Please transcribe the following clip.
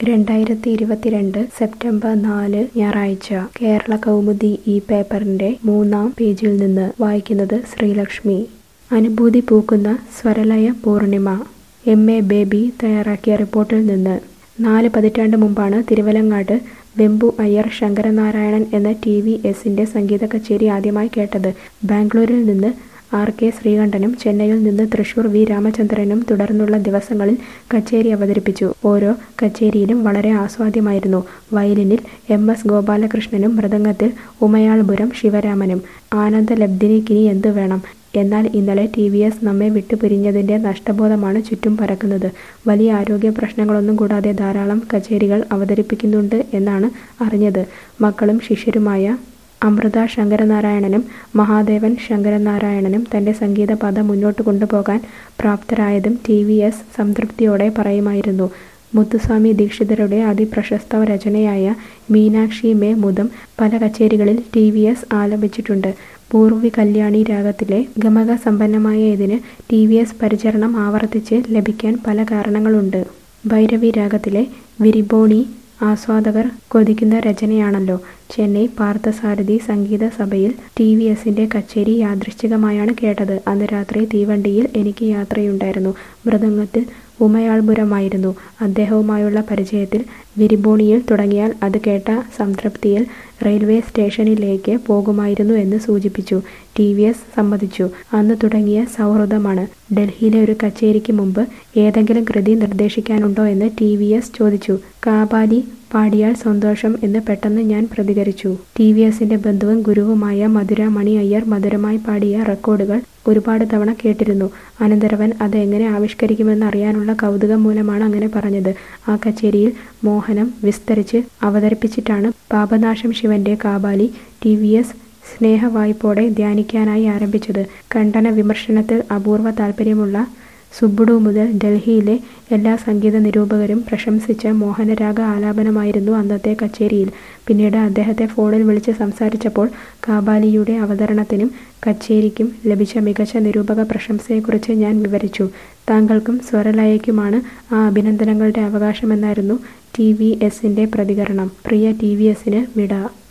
രണ്ടായിരത്തി ഇരുപത്തിരണ്ട് സെപ്റ്റംബർ നാല് ഞായറാഴ്ച കേരള കൗമുദി ഈ പേപ്പറിന്റെ മൂന്നാം പേജിൽ നിന്ന് വായിക്കുന്നത് ശ്രീലക്ഷ്മി അനുഭൂതി പൂക്കുന്ന സ്വരലയ പൂർണിമ എം എ ബേബി തയ്യാറാക്കിയ റിപ്പോർട്ടിൽ നിന്ന് നാല് പതിറ്റാണ്ട് മുമ്പാണ് തിരുവലങ്ങാട് വെമ്പു അയ്യർ ശങ്കരനാരായണൻ എന്ന ടി വി എസിന്റെ സംഗീത കച്ചേരി ആദ്യമായി കേട്ടത് ബാംഗ്ലൂരിൽ നിന്ന് ആർ കെ ശ്രീകണ്ഠനും ചെന്നൈയിൽ നിന്ന് തൃശൂർ വി രാമചന്ദ്രനും തുടർന്നുള്ള ദിവസങ്ങളിൽ കച്ചേരി അവതരിപ്പിച്ചു ഓരോ കച്ചേരിയിലും വളരെ ആസ്വാദ്യമായിരുന്നു വയലിനിൽ എം എസ് ഗോപാലകൃഷ്ണനും മൃദംഗത്തിൽ ഉമയാൾപുരം ശിവരാമനും ആനന്ദലബ്ധിനിക്കിനി എന്തു വേണം എന്നാൽ ഇന്നലെ ടി വി എസ് നമ്മെ വിട്ടുപിരിഞ്ഞതിന്റെ നഷ്ടബോധമാണ് ചുറ്റും പരക്കുന്നത് വലിയ ആരോഗ്യ പ്രശ്നങ്ങളൊന്നും കൂടാതെ ധാരാളം കച്ചേരികൾ അവതരിപ്പിക്കുന്നുണ്ട് എന്നാണ് അറിഞ്ഞത് മക്കളും ശിഷ്യരുമായ അമൃത ശങ്കരനാരായണനും മഹാദേവൻ ശങ്കരനാരായണനും തന്റെ സംഗീത പാത മുന്നോട്ട് കൊണ്ടുപോകാൻ പ്രാപ്തരായതും ടി വി എസ് സംതൃപ്തിയോടെ പറയുമായിരുന്നു മുത്തുസ്വാമി ദീക്ഷിതരുടെ അതിപ്രശസ്ത രചനയായ മീനാക്ഷി മേ മുദം പല കച്ചേരികളിൽ ടി വി എസ് ആലപിച്ചിട്ടുണ്ട് പൂർവി കല്യാണി രാഗത്തിലെ ഗമക സമ്പന്നമായ ഇതിന് ടി വി എസ് പരിചരണം ആവർത്തിച്ച് ലഭിക്കാൻ പല കാരണങ്ങളുണ്ട് ഭൈരവി രാഗത്തിലെ വിരിബോണി ആസ്വാദകർ കൊതിക്കുന്ന രചനയാണല്ലോ ചെന്നൈ പാർത്ഥസാരഥി സംഗീത സഭയിൽ ടി വി എസിന്റെ കച്ചേരി യാദൃശ്ചികമായാണ് കേട്ടത് അന്ന് രാത്രി തീവണ്ടിയിൽ എനിക്ക് യാത്രയുണ്ടായിരുന്നു മൃദംഗത്തിൽ ഉമയാൾപുരമായിരുന്നു അദ്ദേഹവുമായുള്ള പരിചയത്തിൽ വിരിബോണിയിൽ തുടങ്ങിയാൽ അത് കേട്ട സംതൃപ്തിയിൽ റെയിൽവേ സ്റ്റേഷനിലേക്ക് പോകുമായിരുന്നു എന്ന് സൂചിപ്പിച്ചു ടി വി എസ് സമ്മതിച്ചു അന്ന് തുടങ്ങിയ സൗഹൃദമാണ് ഡൽഹിയിലെ ഒരു കച്ചേരിക്ക് മുമ്പ് ഏതെങ്കിലും കൃതി നിർദ്ദേശിക്കാനുണ്ടോ എന്ന് ടി വി എസ് ചോദിച്ചു കാബാലി പാടിയാൽ സന്തോഷം എന്ന് പെട്ടെന്ന് ഞാൻ പ്രതികരിച്ചു ടി വി എസിന്റെ ബന്ധുവും ഗുരുവുമായ മധുര മണി അയ്യർ മധുരമായി പാടിയ റെക്കോർഡുകൾ ഒരുപാട് തവണ കേട്ടിരുന്നു അനന്തരവൻ അത് എങ്ങനെ ആവിഷ്കരിക്കുമെന്ന് അറിയാനുള്ള കൗതുകം മൂലമാണ് അങ്ങനെ പറഞ്ഞത് ആ കച്ചേരിയിൽ മോഹനം വിസ്തരിച്ച് അവതരിപ്പിച്ചിട്ടാണ് പാപനാശം ശിവന്റെ കാബാലി ടി വി എസ് സ്നേഹവായ്പോടെ ധ്യാനിക്കാനായി ആരംഭിച്ചത് ഖണ്ഡന വിമർശനത്തിൽ അപൂർവ താല്പര്യമുള്ള സുബ്ബുഡു മുതൽ ഡൽഹിയിലെ എല്ലാ സംഗീത നിരൂപകരും പ്രശംസിച്ച മോഹനരാഗ ആലാപനമായിരുന്നു അന്നത്തെ കച്ചേരിയിൽ പിന്നീട് അദ്ദേഹത്തെ ഫോണിൽ വിളിച്ച് സംസാരിച്ചപ്പോൾ കാബാലിയുടെ അവതരണത്തിനും കച്ചേരിക്കും ലഭിച്ച മികച്ച നിരൂപക പ്രശംസയെക്കുറിച്ച് ഞാൻ വിവരിച്ചു താങ്കൾക്കും സ്വരലയയ്ക്കുമാണ് ആ അഭിനന്ദനങ്ങളുടെ അവകാശമെന്നായിരുന്നു ടി വി എസിന്റെ പ്രതികരണം പ്രിയ ടി വി എസിന് വിട